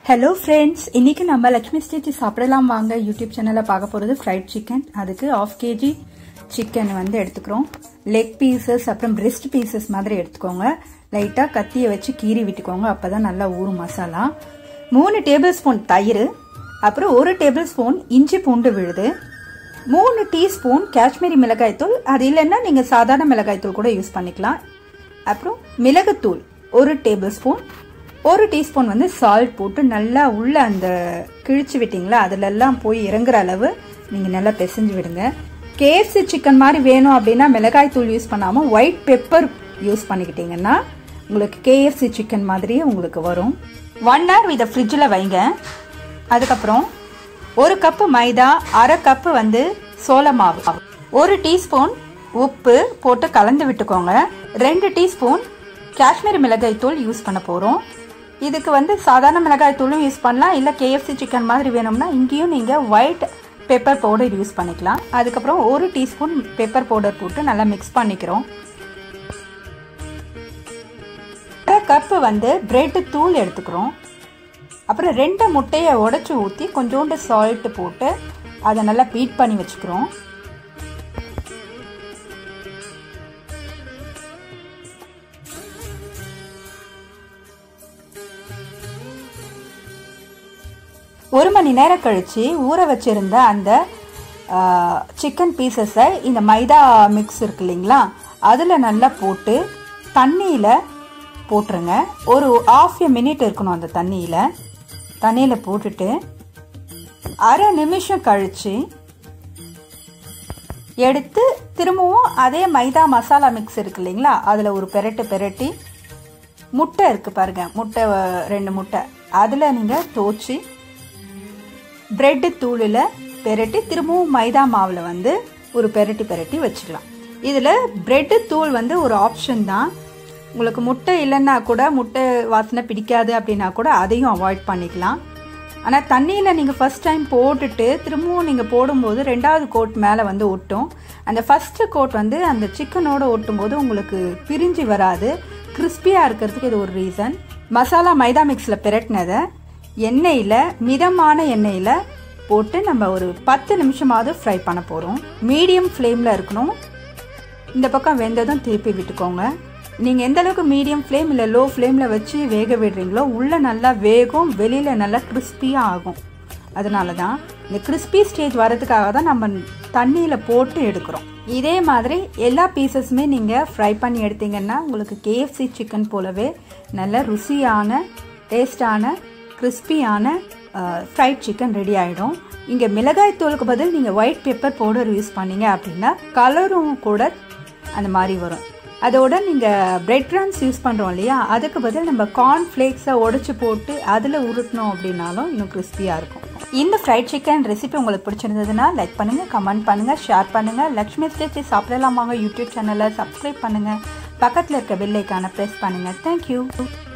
hello friends இன்னைக்கு நம்ம Lakshmi stage சாப்பிடலாம் வாங்க யூடியூப் சேனலில் பார்க்க போகிறது ஃப்ரைட் சிக்கன் அதுக்கு ஆஃப் கேஜி சிக்கன் வந்து எடுத்துக்கிறோம் லெக் பீசஸ் அப்புறம் பிரெஸ்ட் பீசஸ் மாதிரி எடுத்துக்கோங்க லைட்டாக கத்தியை வச்சு கீறி விட்டுக்கோங்க அப்போ தான் நல்லா ஊறும் மசாலா மூணு டேபிள் ஸ்பூன் தயிர் அப்புறம் ஒரு டேபிள் ஸ்பூன் இஞ்சி பூண்டு விழுது மூணு டீஸ்பூன் காஷ்மீரி மிளகாய்த்தூள் அது இல்லைன்னா நீங்கள் சாதாரண மிளகாய்த்தூள் கூட யூஸ் பண்ணிக்கலாம் அப்புறம் மிளகுத்தூள் ஒரு டேபிள் ஸ்பூன் ஒரு டீஸ்பூன் வந்து சால்ட் போட்டு நல்லா உள்ள அந்த கிழிச்சு விட்டீங்களா அதுலெல்லாம் போய் இறங்குற அளவு நீங்கள் நல்லா பிசைஞ்சு விடுங்க கேஎஃப்சி சிக்கன் மாதிரி வேணும் அப்படின்னா மிளகாய் தூள் யூஸ் பண்ணாமல் ஒயிட் பெப்பர் யூஸ் பண்ணிக்கிட்டீங்கன்னா உங்களுக்கு கேஎஃப்சி சிக்கன் மாதிரியே உங்களுக்கு வரும் ஒன் ஹவர் இதை ஃப்ரிட்ஜில் வைங்க அதுக்கப்புறம் ஒரு கப்பு மைதா அரை கப்பு வந்து சோள மாவு ஒரு டீஸ்பூன் உப்பு போட்டு கலந்து விட்டுக்கோங்க ரெண்டு டீஸ்பூன் காஷ்மீரி மிளகாய் தூள் யூஸ் பண்ண போகிறோம் இதுக்கு வந்து சாதாரண மிளகாய் தூளும் யூஸ் பண்ணலாம் இல்லை கேஎஃப்சி சிக்கன் மாதிரி வேணும்னா இங்கேயும் நீங்கள் ஒயிட் பெப்பர் பவுடர் யூஸ் பண்ணிக்கலாம் அதுக்கப்புறம் ஒரு டீஸ்பூன் பெப்பர் பவுடர் போட்டு நல்லா மிக்ஸ் பண்ணிக்கிறோம் அரை கப்பு வந்து பிரெட் தூள் எடுத்துக்கிறோம் அப்புறம் ரெண்டு முட்டையை உடச்சி ஊற்றி கொஞ்சோண்டு சால்ட்டு போட்டு அதை நல்லா பீட் பண்ணி வச்சுக்கிறோம் ஒரு மணி நேரம் கழித்து ஊற வச்சுருந்த அந்த சிக்கன் பீசஸை இந்த மைதா மிக்ஸ் இருக்கு இல்லைங்களா அதில் நல்லா போட்டு தண்ணியில் போட்டுருங்க ஒரு ஆஃப் எ மினிட் இருக்கணும் அந்த தண்ணியில் தண்ணியில் போட்டுட்டு அரை நிமிஷம் கழித்து எடுத்து திரும்பவும் அதே மைதா மசாலா மிக்ஸ் இருக்கு இல்லைங்களா அதில் ஒரு பெரட்டு பெரட்டி முட்டை இருக்குது பாருங்கள் முட்டை ரெண்டு முட்டை அதில் நீங்கள் தோச்சி பிரெட்டு தூளில் பெரட்டி திரும்பவும் மைதா மாவில் வந்து ஒரு பெரட்டி பெரட்டி வச்சுக்கலாம் இதில் பிரெட்டு தூள் வந்து ஒரு ஆப்ஷன் தான் உங்களுக்கு முட்டை இல்லைன்னா கூட முட்டை வாசனை பிடிக்காது அப்படின்னா கூட அதையும் அவாய்ட் பண்ணிக்கலாம் ஆனால் தண்ணியில் நீங்கள் ஃபஸ்ட் டைம் போட்டுட்டு திரும்பவும் நீங்கள் போடும்போது ரெண்டாவது கோட் மேலே வந்து ஒட்டும் அந்த ஃபஸ்ட்டு கோட் வந்து அந்த சிக்கனோடு ஒட்டும்போது உங்களுக்கு பிரிஞ்சு வராது கிறிஸ்பியாக இருக்கிறதுக்கு இது ஒரு ரீசன் மசாலா மைதா மிக்ஸில் பிரட்டினதை எண்ணெயில் மிதமான எண்ணெயில் போட்டு நம்ம ஒரு பத்து நிமிஷமாவது ஃப்ரை பண்ண போகிறோம் மீடியம் ஃப்ளேமில் இருக்கணும் இந்த பக்கம் வெந்ததும் திருப்பி விட்டுக்கோங்க நீங்கள் எந்த அளவுக்கு மீடியம் ஃப்ளேம் இல்லை லோ ஃப்ளேமில் வச்சு வேக விடுறீங்களோ உள்ளே நல்லா வேகும் வெளியில் நல்லா கிறிஸ்பியாக ஆகும் அதனால தான் இந்த கிறிஸ்பி ஸ்டேஜ் வரதுக்காக தான் நம்ம தண்ணியில் போட்டு எடுக்கிறோம் இதே மாதிரி எல்லா பீசஸுமே நீங்கள் ஃப்ரை பண்ணி எடுத்தீங்கன்னா உங்களுக்கு கேஎஃப்சி சிக்கன் போலவே நல்ல ருசியான டேஸ்டான கிறிஸ்பியான ஃப்ரைட் சிக்கன் ரெடி ஆகிடும் இங்கே மிளகாய் தூளுக்கு பதில் நீங்கள் ஒயிட் பெப்பர் பவுடர் யூஸ் பண்ணீங்க அப்படின்னா கலரும் கூட அந்த மாதிரி வரும் அதோட நீங்கள் பிரெட் கிராம்ஸ் யூஸ் பண்ணுறோம் இல்லையா அதுக்கு பதில் நம்ம கார்ன் ஃப்ளேக்ஸை உடச்சி போட்டு அதில் உருட்டினோம் அப்படின்னாலும் இன்னும் கிறிஸ்பியாக இருக்கும் இந்த ஃப்ரைட் சிக்கன் ரெசிபி உங்களுக்கு பிடிச்சிருந்ததுன்னா லைக் பண்ணுங்கள் கமெண்ட் பண்ணுங்கள் ஷேர் பண்ணுங்கள் லக்ஷ்மி ஸ்டேச்சி சாப்பிடலாமாங்க யூடியூப் சேனலை சப்ஸ்கிரைப் பண்ணுங்கள் பக்கத்தில் இருக்க பெல்லைக்கான ப்ரெஸ் பண்ணுங்கள் தேங்க்யூ